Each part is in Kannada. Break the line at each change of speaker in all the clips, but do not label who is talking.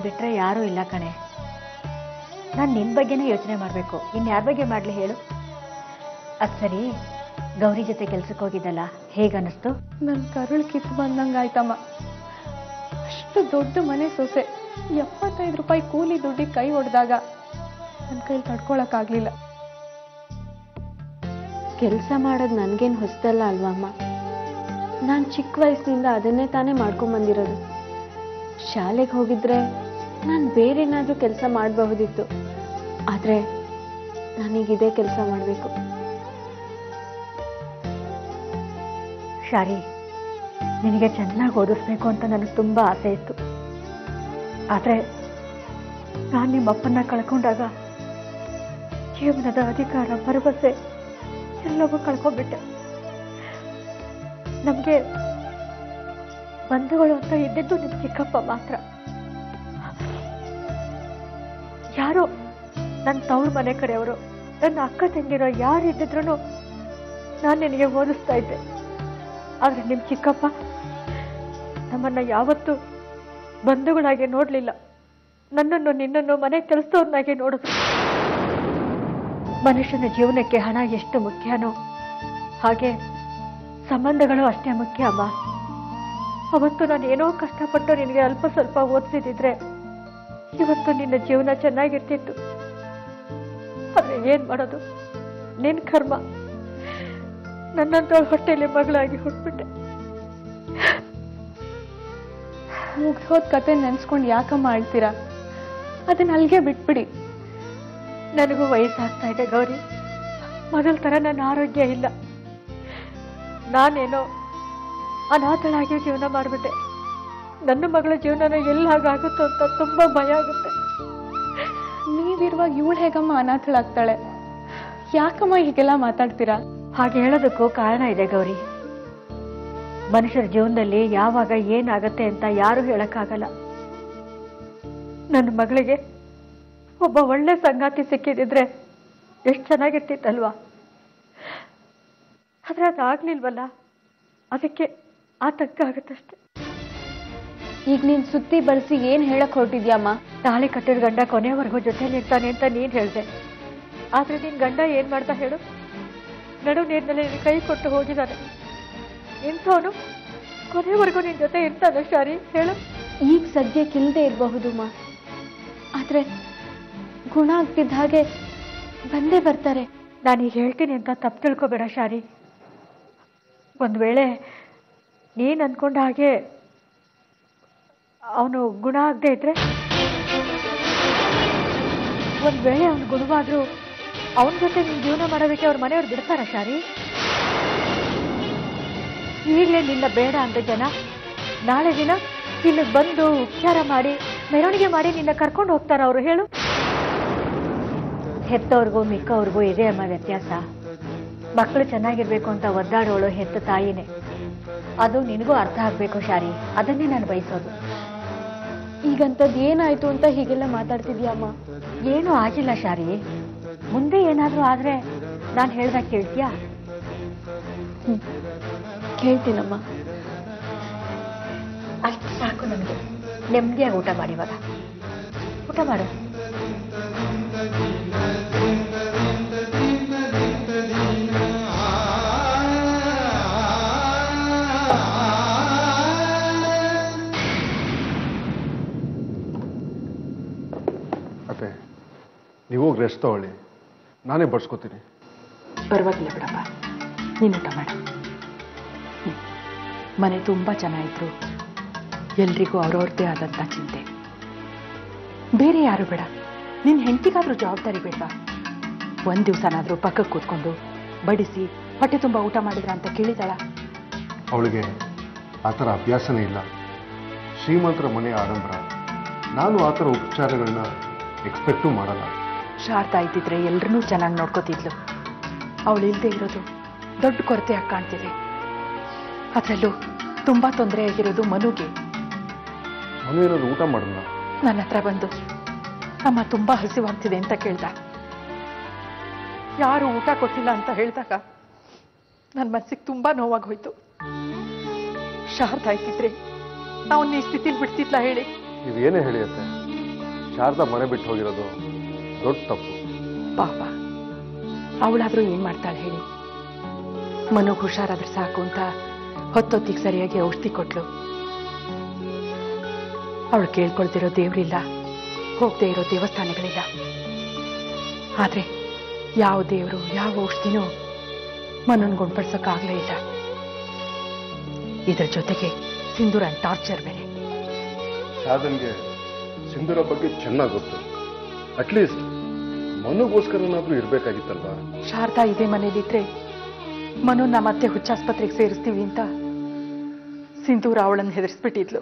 ಬಿಟ್ರೆ ಯಾರೂ ಇಲ್ಲ ಕಣೆ ನಾನು ನಿನ್ನ ಬಗ್ಗೆನೇ ಯೋಚನೆ ಮಾಡಬೇಕು ಇನ್ಯಾರ ಬಗ್ಗೆ ಮಾಡಲಿ ಹೇಳು ಅದು ಸರಿ ಗೌರಿ ಜೊತೆ ಕೆಲ್ಸಕ್ಕೆ ಹೋಗಿದ್ದಲ್ಲ ಹೇಗನ್ನಿಸ್ತು
ನನ್ನ ಕರುಳು ಕಿತ್ತು ಬಂದಂಗೆ ಆಯ್ತಮ್ಮ ಅಷ್ಟು ದೊಡ್ಡ ಮನೆ ಸೊಸೆ ಎಪ್ಪತ್ತೈದು ರೂಪಾಯಿ ಕೂಲಿ ದುಡ್ಡಿಗೆ ಕೈ ಹೊಡೆದಾಗ ನನ್ನ ಕೈಲಿ ತಡ್ಕೊಳಕ್ಕಾಗ್ಲಿಲ್ಲ
ಕೆಲಸ ಮಾಡೋದು ನನಗೇನು ಹೊಸದಲ್ಲ ಅಲ್ವಮ್ಮ ನಾನು ಚಿಕ್ಕ ವಯಸ್ಸಿನಿಂದ ಅದನ್ನೇ ತಾನೇ ಮಾಡ್ಕೊಂಬಂದಿರೋದು ಶಾಲೆಗೆ ಹೋಗಿದ್ರೆ ನಾನು ಬೇರೆ ಏನಾದರೂ ಕೆಲಸ ಮಾಡಬಹುದಿತ್ತು ಆದರೆ ನನಗಿದೇ ಕೆಲಸ ಮಾಡಬೇಕು
ಶಾರಿ ನಿನಗೆ ಚೆನ್ನಾಗಿ ಓದಿಸ್ಬೇಕು ಅಂತ ನನಗೆ ತುಂಬ ಆಸೆ ಇತ್ತು ಆದರೆ ನಾನು ನಿಮ್ಮ ಅಪ್ಪನ್ನ ಕಳ್ಕೊಂಡಾಗ ಜೀವನದ ಅಧಿಕಾರ ಭರವಸೆ ಎಲ್ಲವೂ ಕಳ್ಕೊಂಡ್ಬಿಟ್ಟೆ ನಮಗೆ ಬಂಧುಗಳು ಅಂತ ಇದ್ದಿದ್ದು ನಿಮ್ಮ ಚಿಕ್ಕಪ್ಪ ಮಾತ್ರ ಯಾರೋ ನನ್ನ ತವ್ರ ಮನೆ ಕಡೆಯವರು ನನ್ನ ಅಕ್ಕ ತಂಗಿರೋ ಯಾರು ಇದ್ದಿದ್ರು ನಾನು ನಿನಗೆ ಓದಿಸ್ತಾ ಇದ್ದೆ ಆದ್ರೆ ನಿಮ್ಮ ಚಿಕ್ಕಪ್ಪ ನಮ್ಮನ್ನ ಯಾವತ್ತೂ ಬಂಧುಗಳಾಗಿ ನೋಡ್ಲಿಲ್ಲ ನನ್ನನ್ನು ನಿನ್ನನ್ನು ಮನೆ ಕೆಲಸದವ್ರನ್ನಾಗಿ ನೋಡಿದ್ರು ಮನುಷ್ಯನ ಜೀವನಕ್ಕೆ ಹಣ ಎಷ್ಟು ಮುಖ್ಯನೋ ಹಾಗೆ ಸಂಬಂಧಗಳು ಅಷ್ಟೇ ಮುಖ್ಯ ಅಮ್ಮ ಅವತ್ತು ನಾನು ಏನೋ ಕಷ್ಟಪಟ್ಟು ನಿನಗೆ ಅಲ್ಪ ಸ್ವಲ್ಪ ಓದಿಸಿದ್ರೆ ಇವತ್ತು ನಿನ್ನ ಜೀವನ ಚೆನ್ನಾಗಿರ್ತಿತ್ತು ಆದ್ರೆ ಏನ್ ಮಾಡೋದು ನಿನ್ ಕರ್ಮ ನನ್ನಂತವಳ ಹೊಟ್ಟೆಯಲ್ಲಿ ಮಗಳಾಗಿ ಹುಟ್ಬಿಟ್ಟೆ
ಮುಗ್ದೋದ್ ಕತೆ ನೆನ್ಸ್ಕೊಂಡು ಯಾಕಮ್ಮ ಆಳ್ತೀರಾ ಅದನ್ನ ಅಲ್ಲಿಗೆ ಬಿಟ್ಬಿಡಿ
ನನಗೂ ವಯಸ್ಸಾಗ್ತಾ ಇದೆ ಗೌರಿ ಮೊದಲ ಥರ ನನ್ನ ಆರೋಗ್ಯ ಇಲ್ಲ ನಾನೇನೋ ಅನಾಥಳಾಗಿ ಜೀವನ ಮಾಡಿಬಿಟ್ಟೆ ನನ್ನ ಮಗಳ ಜೀವನನ ಎಲ್ಲಿ ಹಾಗಾಗುತ್ತೋ ಅಂತ ತುಂಬ ಭಯ ಆಗುತ್ತೆ
ನೀವಿರುವಾಗ ಇವಳು ಹೇಗಮ್ಮ ಅನಾಥಳಾಗ್ತಾಳೆ ಯಾಕಮ್ಮ ಹೀಗೆಲ್ಲ ಮಾತಾಡ್ತೀರಾ
ಹಾಗೆ ಹೇಳೋದಕ್ಕೂ ಕಾರಣ ಇದೆ ಗೌರಿ ಮನುಷ್ಯರ ಜೀವನದಲ್ಲಿ ಯಾವಾಗ ಏನಾಗತ್ತೆ ಅಂತ ಯಾರು ಹೇಳಕ್ಕಾಗಲ್ಲ ನನ್ನ ಮಗಳಿಗೆ ಒಬ್ಬ ಒಳ್ಳೆ ಸಂಗಾತಿ ಸಿಕ್ಕಿದಿದ್ರೆ ಎಷ್ಟು ಚೆನ್ನಾಗಿರ್ತಿತ್ತಲ್ವಾ ಆದ್ರೆ ಅದಾಗ್ಲಿಲ್ವಲ್ಲ ಅದಕ್ಕೆ ಆತಂಕ ಆಗುತ್ತಷ್ಟೆ
ಈಗ ನೀನು ಸುತ್ತಿ ಬಳಸಿ ಏನು ಹೇಳಕ್ ಹೊರಟಿದ್ಯಮ್ಮ
ತಾಳಿ ಕಟ್ಟಿದ ಗಂಡ ಕೊನೆವರೆಗೂ ಜೊತೆಲಿ ಇರ್ತಾನೆ ಅಂತ ನೀನ್ ಹೇಳ್ದೆ ಆದ್ರೆ ನಿನ್ ಗಂಡ ಏನ್ ಮಾಡ್ತಾ ಹೇಳು ನಡು ನೀರಿನಲ್ಲಿ ನಿನ್ ಕೈ ಕೊಟ್ಟು ಹೋಗಿದ್ದಾನೆ ಇಂಥವನು ಕೊನೆವರೆಗೂ ನಿನ್ ಜೊತೆ ಇರ್ತಾನೆ ಶಾರಿ ಹೇಳು
ಈಗ ಸದ್ಯಕ್ಕೆ ಇಲ್ಲದೆ ಇರಬಹುದು ಮಾ ಆದರೆ ಗುಣ ಆಗ್ತಿದ್ದ ಹಾಗೆ ಬಂದೇ ಬರ್ತಾರೆ
ನಾನೀಗ ಹೇಳ್ತೀನಿ ಅಂತ ತಪ್ಪು ತಿಳ್ಕೊಬೇಡ ಶಾರಿ ಒಂದು ವೇಳೆ ನೀನು ಅನ್ಕೊಂಡ ಹಾಗೆ ಅವನು ಗುಣ ಆಗದೆ ಇದ್ರೆ ಒಂದು ವೇಳೆ ಅವನು ಗುಣವಾದ್ರೂ ಅವನ ಜೊತೆ ನೀನು ಜೀವನ ಮಾಡೋದಕ್ಕೆ ಅವ್ರ ಮನೆಯವ್ರು ಬಿಡ್ತಾರ ಶಾರಿ ಈಗಲೇ ನಿನ್ನ ಬೇಡ ಅಂತ ಜನ ನಾಳೆ ದಿನ ಇಲ್ಲಿಗೆ ಬಂದು ಉಪಚಾರ ಮಾಡಿ ಮೆರವಣಿಗೆ ಮಾಡಿ ನಿನ್ನ ಕರ್ಕೊಂಡು ಹೋಗ್ತಾರ ಅವರು ಹೇಳು ಹೆತ್ತವ್ರಿಗೂ ಮಿಕ್ಕವ್ರಿಗೂ ಇದೆ ಅಮ್ಮ ವ್ಯತ್ಯಾಸ ಮಕ್ಕಳು ಚೆನ್ನಾಗಿರ್ಬೇಕು ಅಂತ ಒದ್ದಾಡೋಳು ಹೆತ್ತ ತಾಯಿನೇ ಅದು ನಿನಗೂ ಅರ್ಥ ಆಗ್ಬೇಕು ಶಾರಿ ಅದನ್ನೇ ನಾನು ಬಯಸೋದು
ಈಗಂಥದ್ದು ಏನಾಯ್ತು ಅಂತ ಹೀಗೆಲ್ಲ ಮಾತಾಡ್ತಿದ್ಯಮ್ಮ
ಏನೂ ಆಗಿಲ್ಲ ಶಾರಿ ಮುಂದೆ ಏನಾದರೂ ಆದ್ರೆ ನಾನು ಹೇಳ್ದಾಗ ಕೇಳ್ತೀಯಾ
ಕೇಳ್ತೀನಮ್ಮ
ಅಷ್ಟು ಸಾಕು ನನಗೆ ನೆಮ್ಮದಿಯಾಗಿ ಊಟ ಮಾಡಿ ಇವಾಗ ಊಟ ಮಾಡು
ಅತ್ತೆ ನೀವು ಹೋಗಿ ರೆಸ್ಟ್ ತಗೊಳ್ಳಿ ನಾನೇ ಬಡ್ಸ್ಕೊತೀನಿ
ಪರವಾಗಿಲ್ಲ ಬಿಡಪ್ಪ ನೀನು ಊಟ ಮಾಡು ಹ್ಮ್. ಮನೆ ತುಂಬ ಚೆನ್ನಾಗಿದ್ರು ಎಲ್ರಿಗೂ ಅವ್ರವ್ರದ್ದೇ ಆದಂಥ ಚಿಂತೆ ಬೇರೆ ಯಾರು ಬೇಡ ನಿನ್ನ ಹೆಂಡತಿಗಾದ್ರೂ ಜವಾಬ್ದಾರಿ ಬೇಡವಾ ಒಂದು ದಿವಸನಾದರೂ ಪಕ್ಕಕ್ಕೆ ಕೂತ್ಕೊಂಡು ಬಡಿಸಿ ಹೊಟ್ಟೆ ತುಂಬ ಊಟ ಮಾಡಿದ್ರ ಅಂತ ಕೇಳಿದಾಳ
ಅವಳಿಗೆ ಆ ಥರ ಅಭ್ಯಾಸನೇ ಇಲ್ಲ ಶ್ರೀಮಂತರ ಮನೆಯ ಆಡಂಬರ ನಾನು ಆ ಥರ ಉಪಚಾರಗಳನ್ನ ಎಕ್ಸ್ಪೆಕ್ಟೂ ಮಾಡಲ್ಲ
ಶಾರದಾ ಇದ್ದಿದ್ರೆ ಎಲ್ರನ್ನೂ ಚೆನ್ನಾಗಿ ನೋಡ್ಕೋತಿದ್ಲು ಅವಳು ಇಲ್ಲದೆ ಇರೋದು ದೊಡ್ಡ ಕೊರತೆಯಾಗಿ ಕಾಣ್ತಿದೆ ಅದರಲ್ಲೂ ತುಂಬ ತೊಂದರೆ ಆಗಿರೋದು ಮನುಗೆ
ಮನೆ ಏನಾದ್ರು ಊಟ ಮಾಡಲ್ಲ
ನನ್ನ ಹತ್ರ ಬಂದು ಅಮ್ಮ ತುಂಬ ಹಸಿವಾಗ್ತಿದೆ ಅಂತ ಕೇಳ್ದ ಯಾರು ಊಟ ಕೊಟ್ಟಿಲ್ಲ ಅಂತ ಹೇಳಿದಾಗ ನನ್ನ ಮನಸ್ಸಿಗೆ ತುಂಬ ನೋವಾಗಿ ಹೋಯ್ತು ಶಾರದಾ ಇದ್ದಿದ್ರೆ ನಾವು ಈ ಸ್ಥಿತಿಲಿ ಬಿಡ್ತಿದ್ಲ ಹೇಳಿ
ನೀವು ಏನೇ ಹೇಳಿ ಅತ್ತೆ ಶಾರದಾ ಮನೆ ಬಿಟ್ಟು ಹೋಗಿರೋದು ದೊಡ್ಡ ತಪ್ಪು
ಪಾಪ ಅವಳಾದ್ರೂ ಏನ್ ಮಾಡ್ತಾಳೆ ಹೇಳಿ ಮನೋಗ್ ಹುಷಾರಾದ್ರೆ ಸಾಕು ಅಂತ ಹೊತ್ತೊತ್ತಿಗೆ ಸರಿಯಾಗಿ ಔಷಧಿ ಕೊಟ್ಲು ಅವಳು ಕೇಳ್ಕೊಳ್ತಿರೋ ದೇವ್ರಿಲ್ಲ ಹೋಗದೆ ಇರೋ ದೇವಸ್ಥಾನಗಳಿಲ್ಲ ಆದ್ರೆ ಯಾವ ದೇವರು ಯಾವ ಔಷಧಿನೂ ಮನೋನ್ ಗುಣಪಡಿಸೋಕ್ಕಾಗ್ಲೇ ಇಲ್ಲ ಇದ್ರ ಜೊತೆಗೆ ಸಿಂಧೂರ ಟಾರ್ಚರ್ ಬೇರೆ
ಶಾರದನ್ಗೆ ಸಿಂಧೂರ ಬಗ್ಗೆ ಚೆನ್ನಾಗಿ ಗೊತ್ತು ಅಟ್ಲೀಸ್ಟ್ ಮನುಗೋಸ್ಕರನಾದ್ರೂ ಇರ್ಬೇಕಾಗಿತ್ತಲ್ವಾ
ಶಾರದಾ ಇದೇ ಮನೇಲಿದ್ರೆ ಮನುನ ಮತ್ತೆ ಹುಚ್ಚಾಸ್ಪತ್ರೆಗೆ ಸೇರಿಸ್ತೀವಿ ಅಂತ ಸಿಂಧೂರ ಅವಳನ್ನು ಹೆದರ್ಸ್ಬಿಟ್ಟಿದ್ಲು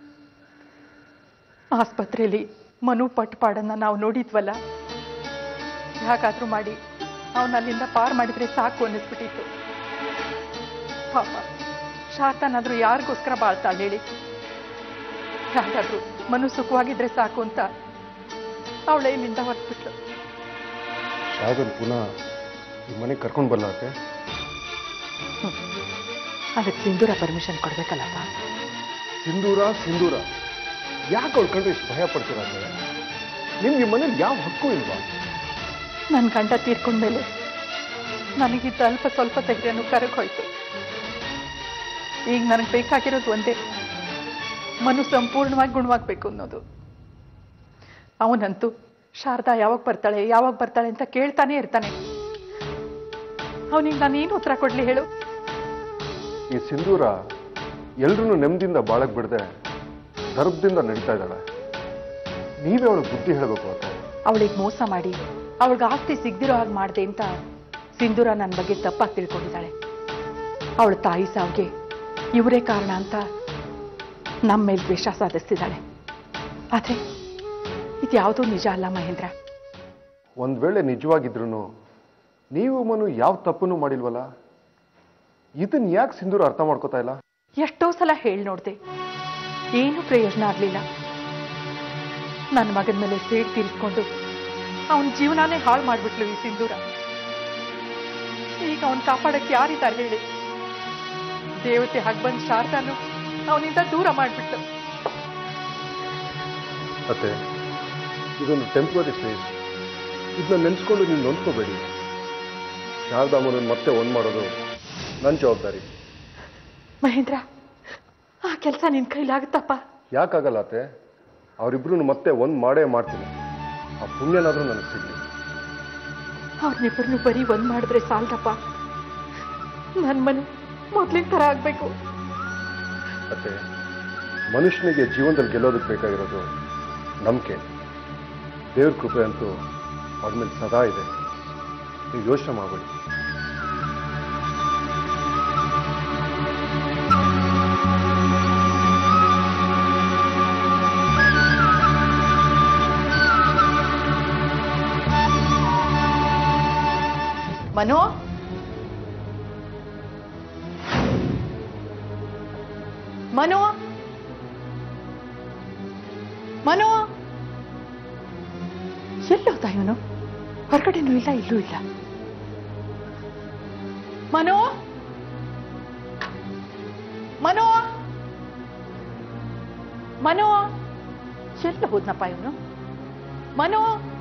ಆಸ್ಪತ್ರೆಯಲ್ಲಿ ಮನು ಪಟ್ಪಾಡನ್ನ ನಾವು ನೋಡಿದ್ವಲ್ಲ ಯಾಕಾದ್ರೂ ಮಾಡಿ ಅವನ ಅಲ್ಲಿಂದ ಪಾರ್ ಮಾಡಿದ್ರೆ ಸಾಕು ಅನ್ನಿಸ್ಬಿಟ್ಟಿತ್ತು ಪಾಪ ಶಾರದಾನಾದ್ರೂ ಯಾರಿಗೋಸ್ಕರ ಬಾಳ್ತಾಳೆ ಹೇಳಿ ಯಾರಾದ್ರೂ ಮನು ಸುಖವಾಗಿದ್ರೆ ಸಾಕು ಅಂತ ಅವಳೇ ಇಲ್ಲಿಂದ ಹೊರಟ್ಬಿಟ್ಲು
ಶಾರದನ್ ಪುನಃ ಈ ಮನೆಗೆ ಕರ್ಕೊಂಡು ಬರ್ಲಾತೆ
ಅದಕ್ಕೆ ಸಿಂಧೂರ ಪರ್ಮಿಷನ್ ಕೊಡ್ಬೇಕಲ್ಲಪ್ಪ
ಸಿಂಧೂರ ಸಿಂಧೂರ ಯಾಕೆ ಅವ್ಳ ಕಂಡ್ರೆ ಇಷ್ಟು ಭಯ ಪಡ್ತೀರಾತೆ ನಿಮ್ಗೆ ಈ ಮನೇಲಿ ಯಾವ ಹಕ್ಕು ಇಲ್ವಾ
ನನ್ನ ಗಂಡ ತೀರ್ಕೊಂಡ್ಮೇಲೆ ನನಗಿದ್ದ ಅಲ್ಪ ಸ್ವಲ್ಪ ಧೈರ್ಯನೂ ಕರಗ್ ಹೋಯ್ತು ಈಗ ನನಗೆ ಬೇಕಾಗಿರೋದು ಒಂದೇ ಮನು ಸಂಪೂರ್ಣವಾಗಿ ಗುಣವಾಗ್ಬೇಕು ಅನ್ನೋದು ಅವನಂತೂ ಶಾರದಾ ಯಾವಾಗ ಬರ್ತಾಳೆ ಯಾವಾಗ ಬರ್ತಾಳೆ ಅಂತ ಕೇಳ್ತಾನೆ ಇರ್ತಾನೆ ಅವನಿಗೆ ನಾನೇನು ಉತ್ತರ ಕೊಡ್ಲಿ ಹೇಳು
ಈ ಸಿಂಧೂರ ಎಲ್ರೂ ನೆಮ್ಮದಿಯಿಂದ ಬಾಳಕ್ ಬಿಡದೆ ಗರ್ಭದಿಂದ ನಡೀತಾ ಇದ್ದಾಳೆ ನೀವೇ ಅವಳು ಬುದ್ಧಿ ಹೇಳಬೇಕು ಅಂತ
ಅವಳಿಗೆ ಮೋಸ ಮಾಡಿ ಅವಳಿಗೆ ಆಸ್ತಿ ಸಿಗ್ದಿರೋ ಹಾಗೆ ಮಾಡಿದೆ ಅಂತ ಸಿಂಧೂರ ನನ್ನ ಬಗ್ಗೆ ತಪ್ಪಾಗಿ ತಿಳ್ಕೊಂಡಿದ್ದಾಳೆ ಅವಳ ತಾಯಿ ಸಾವಿಗೆ ಇವರೇ ಕಾರಣ ಅಂತ ನಮ್ಮ ಮೇಲೆ ದ್ವೇಷ ಸಾಧಿಸ್ತಿದ್ದಾಳೆ ಆದ್ರೆ ಇದ್ಯಾವುದೂ ನಿಜ ಅಲ್ಲ ಮಹೇಂದ್ರ
ಒಂದ್ ವೇಳೆ ನಿಜವಾಗಿದ್ರು ನೀವು ಮನು ಯಾವ ತಪ್ಪನ್ನು ಮಾಡಿಲ್ವಲ್ಲ ಇದನ್ನ ಯಾಕೆ ಸಿಂಧೂರ ಅರ್ಥ ಮಾಡ್ಕೋತಾ ಇಲ್ಲ
ಎಷ್ಟೋ ಸಲ ಹೇಳಿ ನೋಡ್ದೆ ಏನು ಪ್ರಯೋಜನ ಆಗ್ಲಿಲ್ಲ ನನ್ನ ಮಗನ ಮೇಲೆ ಸೇಡ್ ತೀರಿಸ್ಕೊಂಡು ಅವನ ಜೀವನಾನೇ ಹಾಳು ಮಾಡ್ಬಿಟ್ಲು ಈ ಸಿಂಧೂರ ಈಗ ಅವನ್ ಕಾಪಾಡಕ್ಕೆ ಯಾರಿದ್ದಾರೆ ಹೇಳಿ ದೇವತೆ ಹಾಗೆ ಬಂದ್ ಶಾರದಾನು ಅವನಿಂದ ದೂರ ಮಾಡ್ಬಿಟ್ಲು
ಮತ್ತೆ ಇದೊಂದು ಟೆಂಪ್ರರಿ ಸ್ಟೇಜ್ ಇದನ್ನ ನೆನ್ಸ್ಕೊಂಡು ನೀವು ನೊಂದ್ಕೋಬೇಡಿ ಶಾರದಾಮನ ಮತ್ತೆ ಒಂದ್ ಮಾಡೋದು ನನ್ನ ಜವಾಬ್ದಾರಿ
ಮಹೇಂದ್ರ ಆ ಕೆಲಸ ನಿನ್ ಕೈಲಾಗುತ್ತಪ್ಪ
ಯಾಕಾಗಲ್ಲ ಅತ್ತೆ ಅವರಿಬ್ರು ಮತ್ತೆ ಒಂದ್ ಮಾಡೇ ಮಾಡ್ತೀನಿ ಆ ಪುಣ್ಯನಾದ್ರೂ ನನಗೆ ಸಿಗ್ಲಿ
ಅವ್ರನ್ನಿಬ್ಬರನ್ನು ಬರೀ ಒಂದ್ ಮಾಡಿದ್ರೆ ಸಾಲದಪ್ಪ ನನ್ ಮನೆ ಮೊದ್ಲಿನ ತರ ಆಗ್ಬೇಕು
ಮತ್ತೆ ಮನುಷ್ಯನಿಗೆ ಜೀವನದಲ್ಲಿ ಗೆಲ್ಲೋದಕ್ಕೆ ಬೇಕಾಗಿರೋದು ನಂಬಿಕೆ ದೇವ್ರ ಕೃಪೆ ಅಂತೂ ಅವ್ರ ಮೇಲೆ ಸದಾ ಇದೆ ನೀವು ಯೋಚನೆ ಮಾಡಬೇಡಿ
ಮನು ಮನು ಮನು ಎಲ್ಲೋದ ಇವನು ಹೊರಗಡೆನೂ ಇಲ್ಲ ಇಲ್ಲೂ ಇಲ್ಲ ಮನು ಮನು ಮನು ಎಲ್ಲ ಹೋದ್ನಪ್ಪ ಇವನು ಮನು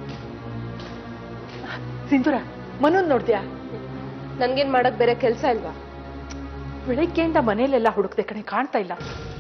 ಸಿಂಧೂರ ಮನು ನೋಡ್ದ್ಯಾ
ನನ್ಗೇನ್ ಮಾಡಕ್ ಬೇರೆ ಕೆಲ್ಸ ಇಲ್ವಾ
ಬೆಳಗ್ಗೆಯಿಂದ ಮನೇಲೆಲ್ಲ ಹುಡುಕ್ದೆ ಕಣೆ ಕಾಣ್ತಾ ಇಲ್ಲ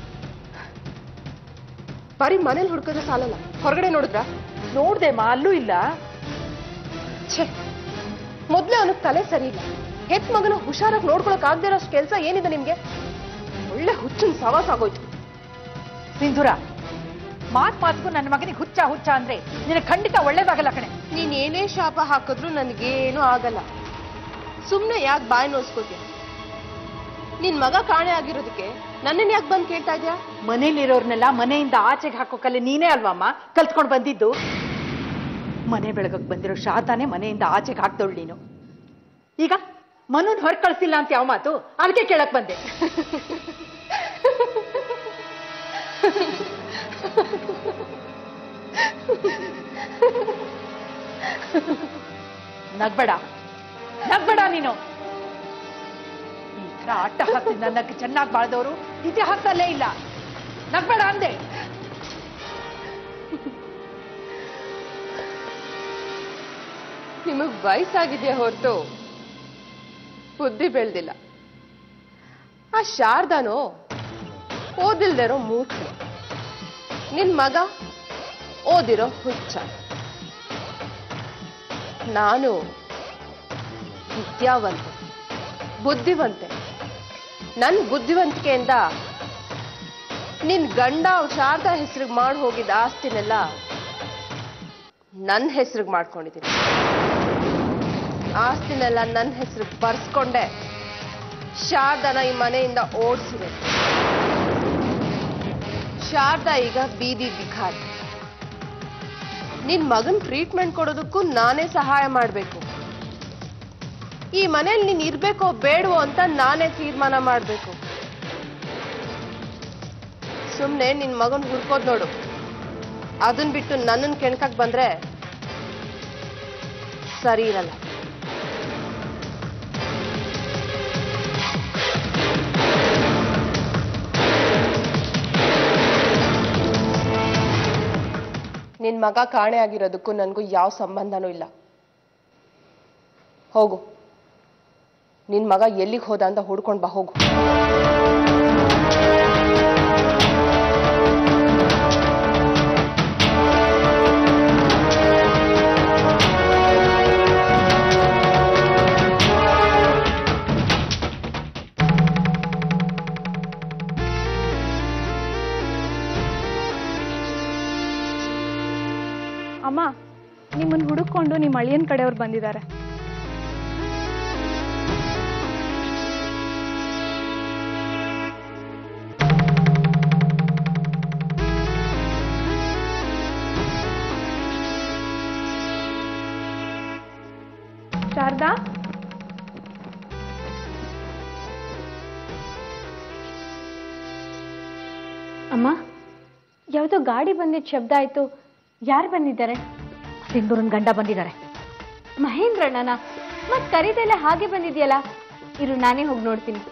ಬರೀ ಮನೇಲಿ ಹುಡ್ಕೋದ್ರೆ ಸಾಲಲ್ಲ ಹೊರಗಡೆ ನೋಡಿದ್ರ
ನೋಡ್ದೆ ಮಾ ಅಲ್ಲೂ ಇಲ್ಲ
ಛೇ ಮೊದ್ಲೇ ಅವನಿಗೆ ತಲೆ ಸರಿ ಇಲ್ಲ ಹೆತ್ ಮಗನ ಹುಷಾರಾಗಿ ನೋಡ್ಕೊಳಕ್ ಆಗದೆ ಇರೋಷ್ಟು ಕೆಲಸ ಏನಿದೆ ನಿಮ್ಗೆ ಒಳ್ಳೆ ಹುಚ್ಚಿನ ಸವಾಸ ಆಗೋಯ್ತು
ಸಿಂಧೂರ ಮಾತ್ ಮಾತ್ಗೂ ನನ್ನ ಮಗನಿಗೆ ಹುಚ್ಚ ಹುಚ್ಚ ಅಂದ್ರೆ ನಿನಗೆ ಖಂಡಿತ ಒಳ್ಳೇದಾಗಲ್ಲ ಕಣೆ
ನೀನ್ ಏನೇ ಶಾಪ ಹಾಕಿದ್ರು ನನಗೇನು ಆಗಲ್ಲ ಸುಮ್ನೆ ಯಾಕೆ ಬಾಯಿ ನೋಸ್ಕೋತೀಯ ನಿನ್ ಮಗ ಕಾಣೆ ಆಗಿರೋದಕ್ಕೆ ನನ್ನನ್ ಯಾಕೆ ಬಂದು ಕೇಳ್ತಾ ಇದ್ಯಾ
ಮನೇಲಿರೋರ್ನೆಲ್ಲ ಮನೆಯಿಂದ ಆಚೆಗೆ ಹಾಕೋಕಲ್ಲ ನೀನೇ ಅಲ್ವಮ್ಮ ಕಲ್ತ್ಕೊಂಡು ಬಂದಿದ್ದು ಮನೆ ಬೆಳಗಕ್ ಬಂದಿರೋ ಶಾತಾನೆ ಮನೆಯಿಂದ ಆಚೆಗೆ ಹಾಕ್ದವಳು ನೀನು ಈಗ ಮನುನ್ ಹೊರ ಕಳ್ಸಿಲ್ಲ ಅಂತ ಯಾವ ಮಾತು ಅದಕ್ಕೆ ಕೇಳಕ್ ಬಂದೆ ನಗ್ಬೇಡ ನಗ್ಬೇಡ ನೀನು ಈ ತರ ಅಟ್ಟಹಾಸದಿಂದ ನಗ್ ಚೆನ್ನಾಗಿ ಬಾಳ್ದವರು ಇತಿಹಾಸದಲ್ಲೇ ಇಲ್ಲ ನಗ್ಬೇಡ ಅಂದೆ
ನಿಮಗ್ ವಯಸ್ಸಾಗಿದೆಯಾ ಹೊರತು ಬುದ್ಧಿ ಬೆಳ್ದಿಲ್ಲ ಆ ಶಾರದಾನೋ ಓದಿಲ್ದೇ ಇರೋ ಮೂರ್ಖ ನಿನ್ ಮಗ ಓದಿರೋ ಹುಚ್ಚ ನಾನು ವಿದ್ಯಾವಂತೆ ಬುದ್ಧಿವಂತೆ ನನ್ನ ಬುದ್ಧಿವಂತಿಕೆಯಿಂದ ನಿನ್ ಗಂಡ ಶಾರದಾ ಹೆಸರಿಗೆ ಮಾಡಿ ಹೋಗಿದ್ದ ಆಸ್ತಿನೆಲ್ಲ ನನ್ನ ಹೆಸರಿಗೆ ಮಾಡ್ಕೊಂಡಿದ್ದೀನಿ ಆಸ್ತಿನೆಲ್ಲ ನನ್ನ ಹೆಸರಿಗೆ ಬರ್ಸ್ಕೊಂಡೆ ಶಾರದಾನ ಈ ಮನೆಯಿಂದ ಓಡಿಸಿದೆ ಶಾರದಾ ಈಗ ಬೀದಿ ಬಿಖಾರಿ ನಿನ್ ಮಗನ್ ಟ್ರೀಟ್ಮೆಂಟ್ ಕೊಡೋದಕ್ಕೂ ನಾನೇ ಸಹಾಯ ಮಾಡ್ಬೇಕು ಈ ಮನೇಲಿ ನೀನ್ ಇರ್ಬೇಕೋ ಬೇಡವೋ ಅಂತ ನಾನೇ ತೀರ್ಮಾನ ಮಾಡ್ಬೇಕು ಸುಮ್ನೆ ನಿನ್ ಮಗನ್ ಹುಡ್ಕೋದ್ ನೋಡು ಅದನ್ ಬಿಟ್ಟು ನನ್ನನ್ ಕೆಣಕಕ್ ಬಂದ್ರೆ ಸರಿ ಇರಲ್ಲ ನಿನ್ ಮಗ ಕಾಣೆ ಆಗಿರೋದಕ್ಕೂ ನನಗೂ ಯಾವ ಸಂಬಂಧನೂ ಇಲ್ಲ ಹೋಗು ನಿನ್ ಮಗ ಎಲ್ಲಿಗೆ ಹೋದ ಅಂತ ಹುಡ್ಕೊಂಡ್ ಬಾ ಹೋಗು
ಅಮ್ಮ ನಿಮ್ಮನ್ನ ಹುಡುಕೊಂಡು ನಿಮ್ಮ ಅಳಿಯನ್ ಕಡೆಯವ್ರು ಬಂದಿದ್ದಾರೆ ಶಾರದಾ
ಅಮ್ಮ ಯಾವುದೋ ಗಾಡಿ ಬಂದಿದ್ದ ಶಬ್ದ ಆಯ್ತು ಯಾರು ಬಂದಿದ್ದಾರೆ
ಸಿಂಧೂರನ್ ಗಂಡ ಬಂದಿದ್ದಾರೆ
ಮಹೇಂದ್ರಣ್ಣನ ಮತ್ ಕರೀದೆಲ್ಲ ಹಾಗೆ ಬಂದಿದ್ಯಲ್ಲ ಇರು ನಾನೇ ಹೋಗಿ ನೋಡ್ತೀನಿ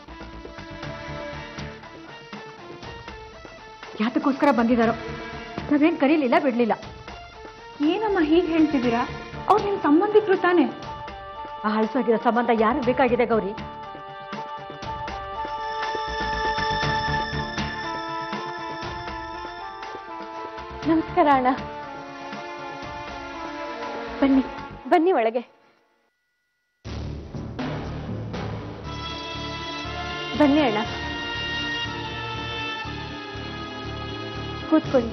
ಯಾತಕ್ಕೋಸ್ಕರ ಬಂದಿದ್ದಾರೋ ನಾವೇನ್ ಕರೀಲಿಲ್ಲ ಬಿಡ್ಲಿಲ್ಲ
ಏನಮ್ಮ ಹೀಗೆ ಹೇಳ್ತಿದ್ದೀರಾ ಅವ್ರು ನಿಮ್ ಸಂಬಂಧಿಕರು ತಾನೆ
ಆ ಹಳಸೋಗಿರೋ ಸಂಬಂಧ ಯಾರಿಗೆ ಬೇಕಾಗಿದೆ ಗೌರಿ
ನಮಸ್ಕಾರ ಅಣ್ಣ ಬನ್ನಿ ಬನ್ನಿ ಒಳಗೆ ಬನ್ನಿ ಅಣ್ಣ ಕೂತ್ಕೊಳ್ಳಿ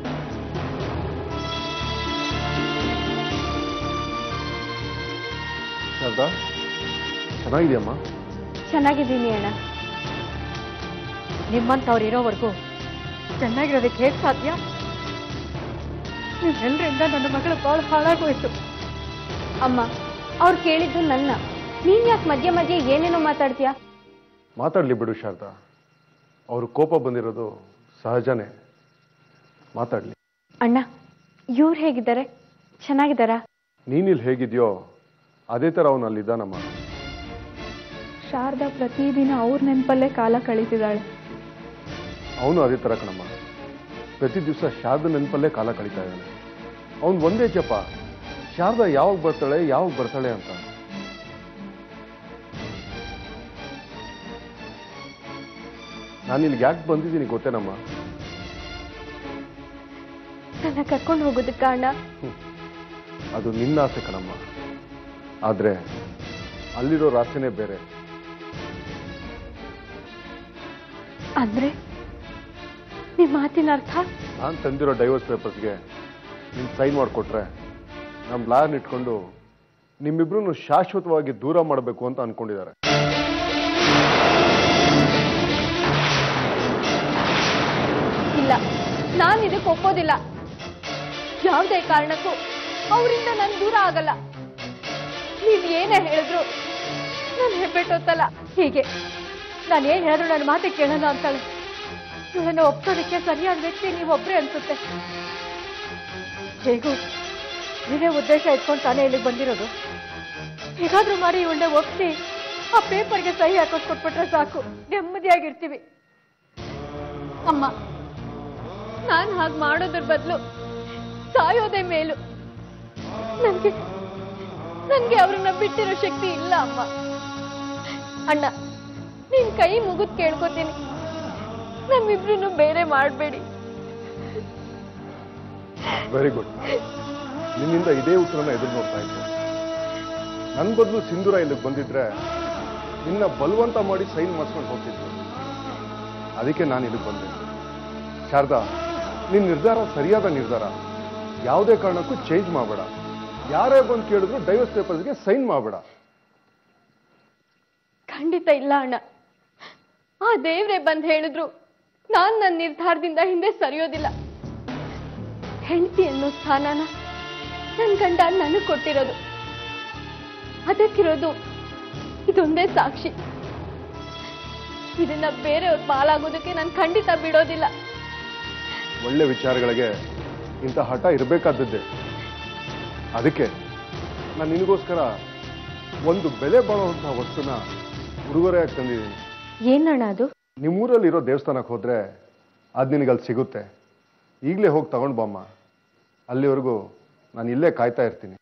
ಶಾರದಾ ಚೆನ್ನಾಗಿದೆಯಮ್ಮ
ಚೆನ್ನಾಗಿದ್ದೀನಿ ಅಣ್ಣ
ನಿಮ್ಮಂಥವ್ರು ಇರೋವರೆಗೂ ಚೆನ್ನಾಗಿರೋದಕ್ಕೆ ಹೇಗೆ ಸಾಧ್ಯ ನೀವೆಲ್ಲರಿಂದ ನನ್ನ ಮಗಳ ಬಾಳ ಹಾಳಾಗೋಯ್ತು
ಅಮ್ಮ ಅವ್ರು ಕೇಳಿದ್ದು ನನ್ನ ನೀನ್ ಯಾಕೆ ಮಧ್ಯೆ ಮಧ್ಯೆ ಏನೇನೋ ಮಾತಾಡ್ತೀಯಾ
ಮಾತಾಡಲಿ ಬಿಡು ಶಾರದಾ ಅವರು ಕೋಪ ಬಂದಿರೋದು ಸಹಜನೇ ಮಾತಾಡಲಿ
ಅಣ್ಣ ಇವ್ರು ಹೇಗಿದ್ದಾರೆ ಚೆನ್ನಾಗಿದ್ದಾರಾ
ನೀನಿಲ್ಲಿ ಹೇಗಿದೆಯೋ ಅದೇ ಥರ ಅವನು ಅಲ್ಲಿದ್ದಾನಮ್ಮ
ಶಾರದಾ ಪ್ರತಿದಿನ ಅವ್ರ ನೆನಪಲ್ಲೇ ಕಾಲ ಕಳೀತಿದ್ದಾಳೆ
ಅವನು ಅದೇ ಥರ ಕಣಮ್ಮ ಪ್ರತಿ ದಿವಸ ಶಾರದಾ ನೆನಪಲ್ಲೇ ಕಾಲ ಕಳೀತಾ ಇದ್ದಾನೆ ಅವನು ಒಂದೇ ಜಪ ಶಾರದಾ ಯಾವಾಗ ಬರ್ತಾಳೆ ಯಾವಾಗ ಬರ್ತಾಳೆ ಅಂತ ನಾನು ಇಲ್ಲಿಗೆ ಯಾಕೆ ಬಂದಿದ್ದೀನಿ ಗೊತ್ತೇನಮ್ಮ
ನನ್ನ ಕರ್ಕೊಂಡು ಹೋಗೋದಕ್ಕ ಅಣ್ಣ
ಅದು ನಿನ್ನ ಆಸೆ ಕಣಮ್ಮ ಆದರೆ ಅಲ್ಲಿರೋ ಆಸೆನೇ ಬೇರೆ
ಅಂದ್ರೆ ನಿಮ್ ಮಾತಿನ ಅರ್ಥ
ನಾನು ತಂದಿರೋ ಡೈವರ್ಸ್ ಪೇಪರ್ಸ್ಗೆ ನೀನು ಸೈನ್ ಮಾಡಿಕೊಟ್ರೆ ನಮ್ಮ ಲಾಯರ್ನ ಇಟ್ಕೊಂಡು ನಿಮ್ಮಿಬ್ರು ಶಾಶ್ವತವಾಗಿ ದೂರ ಮಾಡಬೇಕು ಅಂತ ಅನ್ಕೊಂಡಿದ್ದಾರೆ
ಇಲ್ಲ ನಾನು ಇದಕ್ಕೆ ಒಪ್ಪೋದಿಲ್ಲ ಯಾವುದೇ ಕಾರಣಕ್ಕೂ ಅವರಿಂದ ನನ್ ದೂರ ಆಗಲ್ಲ ನೀವ್ ಏನೇ ಹೇಳಿದ್ರು ನಾನು ಹೆಬ್ಬೆಟ್ಟೊತ್ತಲ್ಲ
ಹೀಗೆ ನಾನು ಏನ್ ಹೇಳಿದ್ರು ನನ್ನ ಮಾತಿಗೆ ಕೇಳಲ್ಲ ಅಂತಾಳೆ ಇವಳನ್ನ ಒಪ್ಸೋದಕ್ಕೆ ಸರಿಯಾದ ವ್ಯಕ್ತಿ ನೀವೊಬ್ರೇ ಅನ್ಸುತ್ತೆ ಹೇಗೂ ಇದೇ ಉದ್ದೇಶ ಇಟ್ಕೊಂಡು ತಾನೇ ಇಲ್ಲಿಗೆ ಬಂದಿರೋದು ಹೇಗಾದ್ರೂ ಮಾಡಿ ಇವಳನ್ನ ಒಪ್ಸಿ ಆ ಪೇಪರ್ಗೆ ಸಹಿ ಹಾಕಿಸ್ಕೊಟ್ಬಿಟ್ರೆ ಸಾಕು ನೆಮ್ಮದಿಯಾಗಿರ್ತೀವಿ
ಅಮ್ಮ ನಾನ್ ಹಾಗೆ ಮಾಡೋದ್ರ ಬದಲು ಸಾಯೋದೇ ಮೇಲು ನನ್ಗೆ
ನನ್ಗೆ ಅವ್ರನ್ನ ಬಿಟ್ಟಿರೋ ಶಕ್ತಿ ಇಲ್ಲ ಅಮ್ಮ ಅಣ್ಣ ನಿನ್ ಕೈ ಮುಗಿದ್ ಕೇಳ್ಕೊತೀನಿ ನಮ್ಮಿಬ್ರನ್ನು ಬೇರೆ ಮಾಡಬೇಡಿ
ವೆರಿ ಗುಡ್ ನಿನ್ನಿಂದ ಇದೇ ಉತ್ತರನ ಎದುರು ನೋಡ್ತಾ ಇದ್ದೆ ನನ್ನ ಬದಲು ಸಿಂಧೂರ ಇಲ್ಲಿಗೆ ಬಂದಿದ್ರೆ ನಿನ್ನ ಬಲವಂತ ಮಾಡಿ ಸೈನ್ ಮಾಡಿಸ್ಕೊಂಡು ಹೋಗ್ತಿದ್ರು ಅದಕ್ಕೆ ನಾನು ಇಲ್ಲಿಗೆ ಬಂದೆ ಶಾರದಾ ನಿನ್ನ ನಿರ್ಧಾರ ಸರಿಯಾದ ನಿರ್ಧಾರ ಯಾವುದೇ ಕಾರಣಕ್ಕೂ ಚೇಂಜ್ ಮಾಡಬೇಡ ಯಾರೇ ಬಂದು ಕೇಳಿದ್ರು ಡೈವರ್ಸ್ ಪೇಪರ್ಸ್ಗೆ ಸೈನ್ ಮಾಡಬೇಡ
ಖಂಡಿತ ಇಲ್ಲ ಅಣ್ಣ ಆ ದೇವ್ರೆ ಬಂದ್ ಹೇಳಿದ್ರು ನಾನ್ ನನ್ನ ನಿರ್ಧಾರದಿಂದ ಹಿಂದೆ ಸರಿಯೋದಿಲ್ಲ ಹೆಂಡತಿ ಅನ್ನೋ ಸ್ಥಾನನ ನನ್ ಗಂಡ ನನಗ್ ಕೊಟ್ಟಿರೋದು ಅದಕ್ಕಿರೋದು ಇದೊಂದೇ ಸಾಕ್ಷಿ ಇದನ್ನ ಬೇರೆಯವ್ರ ಪಾಲಾಗೋದಕ್ಕೆ ನಾನು ಖಂಡಿತ ಬಿಡೋದಿಲ್ಲ
ಒಳ್ಳೆ ವಿಚಾರಗಳಿಗೆ ಇಂಥ ಹಠ ಇರಬೇಕಾದದ್ದೇ ಅದಕ್ಕೆ ನಾನು ನಿನಗೋಸ್ಕರ ಒಂದು ಬೆಲೆ ಬಾಳುವಂತಹ ವಸ್ತುನ ಉಡುಗೊರೆಯಾಗಿ ತಂದಿದ್ದೀನಿ
ಏನಣ್ಣ ಅದು
ನಿಮ್ಮೂರಲ್ಲಿರೋ ದೇವಸ್ಥಾನಕ್ಕೆ ಹೋದ್ರೆ ಅದು ನಿನಗೆ ಅಲ್ಲಿ ಸಿಗುತ್ತೆ ಈಗಲೇ ಹೋಗಿ ತಗೊಂಡು ಬಾಮ್ಮ ಅಲ್ಲಿವರೆಗೂ ನಾನು ಇಲ್ಲೇ ಕಾಯ್ತಾ ಇರ್ತೀನಿ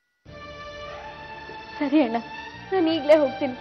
ಸರಿ ಅಣ್ಣ ನಾನು ಈಗಲೇ ಹೋಗ್ತೀನಿ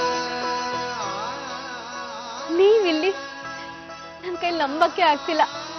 ನೀವಿಲ್ಲಿ ನನ್ನ ಕೈ ನಂಬಕ್ಕೆ ಆಗ್ತಿಲ್ಲ